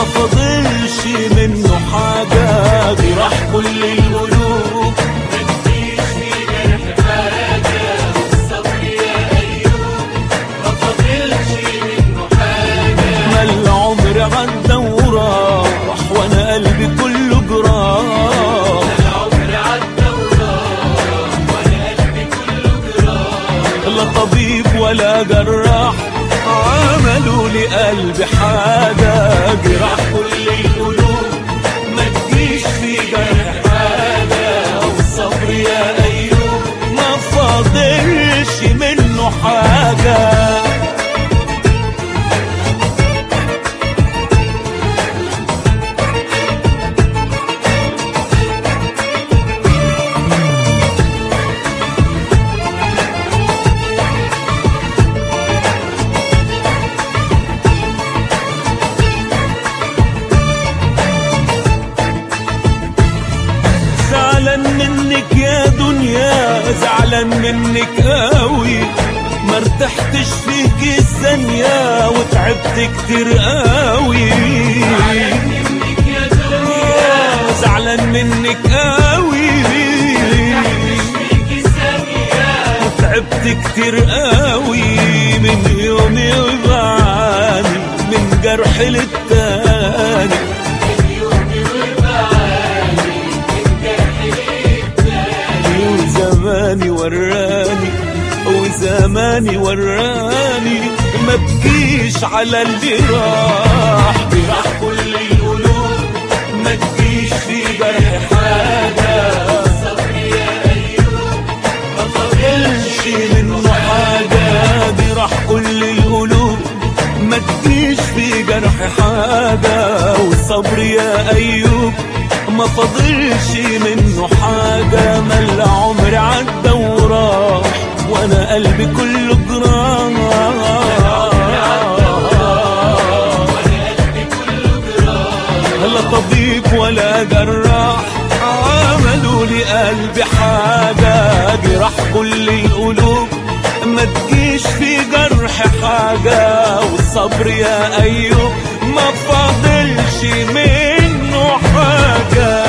ما فضلش منه حاجة جراح كل القلوب مفيش في جرح حاجة والصبر يا أيوب ما فاضلش منه حاجة ما العمر عدى وراح وانا قلبي كله جراح العمر عدى وراح وأنا قلبي كله جراح لا طبيب ولا جراح عملوا لي قلبي حاجة جراح كل القلوب ما تجيش في جرح حاجة والصبر يا أيوب ما فاضلش منه حاجة زعلان منك يا دنيا زعلان منك قوي ما ارتحتش فيك الثانية وتعبت كتير قوي منك يا دنيا زعلان منك قوي فيك ثانية تعبت كتير قوي من يومي وبعاني من جرح للتاني يومي وبعاني من جرح للتاني وزماني وراني وزماني وراني ما بكيش على اللي راح جراح كل القلوب ما تجيش في جرح حاجة الصبر يا أيوب ما فاضلش فاضلش منه حاجة جراح كل القلوب ما تجيش في جرح حاجة والصبر يا أيوب ما فاضلش منه حاجة ما العمر عدى وراح وأنا قلبي كله جراح قلبي كله جراح لا طبيب ولا جراح عملوا لي قلبي حاجة جراح كل القلوب ما تجيش في جرح حاجة والصبر يا أيوب ما فاضلش منه حاجة